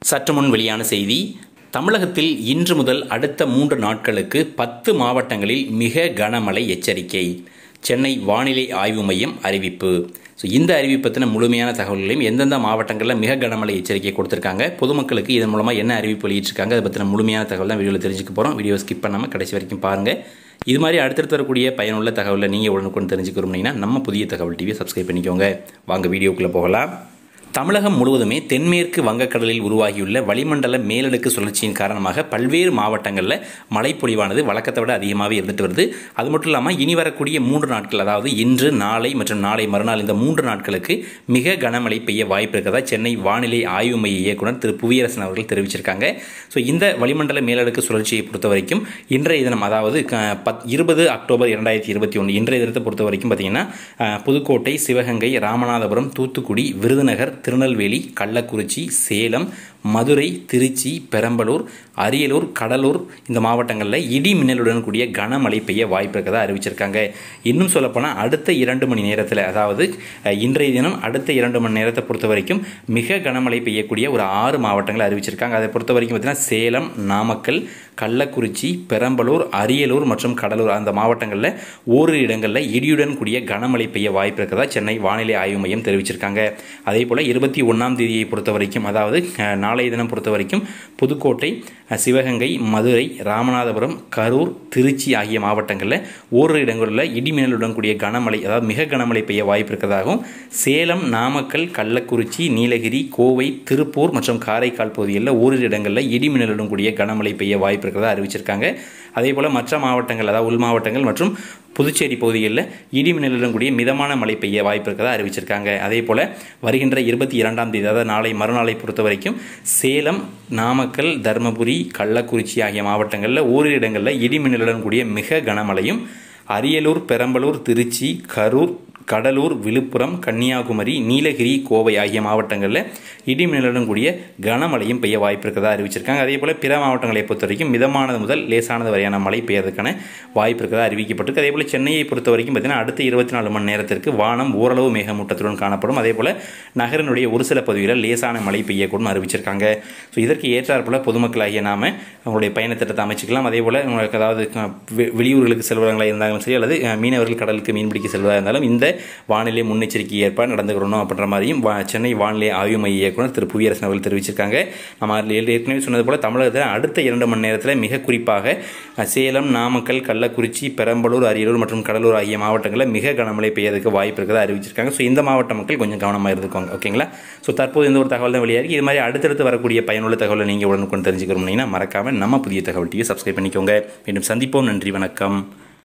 சற்று முன் வெளியான செய்தி தமிழகத்தில் இன்று முதல் அடுத்த மூன்று நாட்களுக்கு பத்து மாவட்டங்களில் மிக கனமழை எச்சரிக்கை சென்னை வானிலை ஆய்வு மையம் அறிவிப்பு ஸோ இந்த அறிவிப்பு பற்றின முழுமையான தகவல்களையும் எந்தெந்த மாவட்டங்களில் மிக கனமழை எச்சரிக்கை கொடுத்துருக்காங்க பொதுமக்களுக்கு இதன் மூலமாக என்ன அறிவிப்பு வெளியிட்டிருக்காங்க அதை பற்றின முழுமையான தகவல் தான் வீடியோவில் தெரிஞ்சுக்க போகிறோம் வீடியோ ஸ்கிப் பண்ணாமல் கடைசி வரைக்கும் பாருங்கள் இது மாதிரி அடுத்தடுத்து வரக்கூடிய பயனுள்ள தகவலை நீங்கள் உடனுக்குடன் தெரிஞ்சுக்க விரும்புனீங்கன்னா நம்ம புதிய தகவல் டிவியை சப்ஸ்கிரைப் பண்ணிக்கோங்க வாங்க வீடியோக்குள்ளே போகலாம் தமிழகம் முழுவதுமே தென்மேற்கு வங்கக்கடலில் உருவாகியுள்ள வளிமண்டல மேலடுக்கு சுழற்சியின் காரணமாக பல்வேறு மாவட்டங்களில் மழைப்பொழிவானது வழக்கத்தை விட அதிகமாகவே இருந்துட்டு வருது அது மட்டும் இல்லாமல் இனி வரக்கூடிய மூன்று நாட்கள் அதாவது இன்று நாளை மற்றும் நாளை மறுநாள் இந்த மூன்று நாட்களுக்கு மிக கனமழை பெய்ய வாய்ப்பு இருக்கிறதா சென்னை வானிலை ஆய்வு மைய இயக்குனர் திரு புவியரசன் அவர்கள் தெரிவிச்சிருக்காங்க ஸோ இந்த வளிமண்டல மேலடுக்கு சுழற்சியை பொறுத்த வரைக்கும் இன்றைய தினம் அதாவது க- பத் இருபது அக்டோபர் இரண்டாயிரத்தி இருபத்தி ஒன்று இன்றைய தினத்தை பொறுத்த வரைக்கும் பார்த்தீங்கன்னா அஹ், புதுக்கோட்டை சிவகங்கை ராமநாதபுரம் தூத்துக்குடி விருதுநகர் திருநெல்வேலி கள்ளக்குறிச்சி சேலம் மதுரை திருச்சி பெரம்பலூர் அரியலூர் கடலூர் இந்த மாவட்டங்களில் இடி மின்னலுடன் கூடிய கனமழை பெய்ய வாய்ப்பு இருக்கிறதா அறிவிச்சிருக்காங்க இன்னும் சொல்லப்போனால் அடுத்த இரண்டு மணி நேரத்தில் அதாவது அஹ், இன்றைய தினம் அடுத்த இரண்டு மணி நேரத்தை பொறுத்த வரைக்கும் மிக கனமழை பெய்யக்கூடிய ஒரு ஆறு மாவட்டங்களை அறிவிச்சிருக்காங்க அதை பொறுத்த வரைக்கும் பார்த்தீங்கன்னா சேலம் நாமக்கல் கள்ளக்குறிச்சி பெரம்பலூர் அரியலூர் மற்றும் கடலூர் அந்த மாவட்டங்களில் ஓரிரு இடங்களில் இடியுடன் கூடிய கனமழை பெய்ய வாய்ப்பு இருக்கிறதா சென்னை வானிலை ஆய்வு மையம் தெரிவிச்சிருக்காங்க அதே போல் இருபத்தி ஒன்றாம் தேதியை பொறுத்த வரைக்கும் அதாவது அஹ், நாளைய தினம் பொறுத்த வரைக்கும் புதுக்கோட்டை அஹ், சிவகங்கை மதுரை ராமநாதபுரம் கரூர் திருச்சி ஆகிய மாவட்டங்களில் ஓரிரு இடங்களில் இடிமின்னலுடன் கூடிய கனமழை அதாவது மிக கனமழை பெய்ய வாய்ப்பு இருக்கிறதாகவும் சேலம் நாமக்கல் கள்ளக்குறிச்சி நீலகிரி கோவை திருப்பூர் மற்றும் காரைக்கால் பகுதிகளில் ஓரிரு இடங்களில் இடிமின்னலுடன் கூடிய கனமழை பெய்ய வாய்ப்பு இருக்கிறதா அறிவிச்சிருக்காங்க அதே போல் மற்ற மாவட்டங்கள் அதாவது உள் மாவட்டங்கள் மற்றும் புதுச்சேரி பகுதிகளில் இடிமின்னலுடன் கூடிய மிதமான மழை பெய்ய வாய்ப்பு இருக்கிறதா அறிவிச்சிருக்காங்க அதே போல் வருகின்ற இருபத்தி இரண்டாம் தேதி அதாவது நாளை மறுநாளை பொறுத்த வரைக்கும் சேலம் நாமக்கல் தருமபுரி கள்ளக்குறிச்சி ஆகிய மாவட்டங்களில் ஓரிரு இடங்களில் இடிமின்னலுடன் கூடிய மிக கனமழையும் அரியலூர் பெரம்பலூர் திருச்சி கரூர் கடலூர் விழுப்புரம் கன்னியாகுமரி நீலகிரி கோவை ஆகிய மாவட்டங்களில் இடிமின்னலுடன் கூடிய கனமழையும் பெய்ய வாய்ப்பு இருக்கிறதா அறிவிச்சிருக்காங்க அதே போல் பிற மாவட்டங்களை பொறுத்த வரைக்கும் மிதமானது முதல் லேசானது வரையான மழை பெய்யறதுக்கான வாய்ப்பு இருக்கிறதா அறிவிக்கப்பட்டிருக்கு அதே போல் சென்னையை பொறுத்த வரைக்கும் பார்த்தீங்கன்னா அடுத்த இருபத்தி நாலு மணி நேரத்திற்கு வானம் ஓரளவு மேகமூட்டத்துடன் காணப்படும் அதே போல் நகரினுடைய ஒரு சில பகுதிகளில் லேசான மழை பெய்யக்கூடும் அறிவிச்சிருக்காங்க ஸோ இதற்கு ஏற்றாற்போல் பொதுமக்களாகிய நாம அவங்களுடைய பயணத்திட்டத்தை அமைச்சிக்கலாம் அதே போல் உங்களுக்கு அதாவது அஹ், வெ- வெளியூர்களுக்கு செல்வர்களாக இருந்தாலும் சரி அல்லது அஹ், மீனவர்கள் கடலுக்கு மீன்பிடிக்க செல்வதாக இருந்தாலும் இந்த வானிலை முன்னெச்சரிக்கை ஏற்ப நடந்துக்கிறணும் அப்படின்ற மாதிரியும் வா- சென்னை வானிலை ஆய்வு மைய இயக்குனர் திரு புவியரசன் அவர்கள் தெரிவிச்சிருக்காங்க நம்ம அதில் ஏற்க- ஏற்கனவே சொன்னது போல் தமிழகத்தில் அடுத்த இரண்டு மணி நேரத்தில் மிக குறிப்பாக அஹ், சேலம் நாமக்கல் கள்ளக்குறிச்சி பெரம்பலூர் அரியலூர் மற்றும் கடலூர் ஆகிய மாவட்டங்களில் மிக கனமழை பெய்யறதுக்கு வாய்ப்பு இருக்கிறதா அறிவிச்சிருக்காங்க ஸோ இந்த மாவட்ட மக்கள் கொஞ்சம் கவனமாக இருந்துக்கோங்க ஓகேங்களா ஸோ தற்போது இந்த ஒரு தகவல் தான் வெளியாகி இது மாதிரி அடுத்தடுத்து வரக்கூடிய பயனுள்ள தகவலை நீங்கள் உடனுக்குடன் தெரிஞ்சுக்கணும்னா மறக்காம நம்ம புதிய தகவல் டிவி சப்ஸ்கிரைப் பண்ணிக்கோங்க மீண்டும் சந்திப்போம் நன்றி வணக்கம்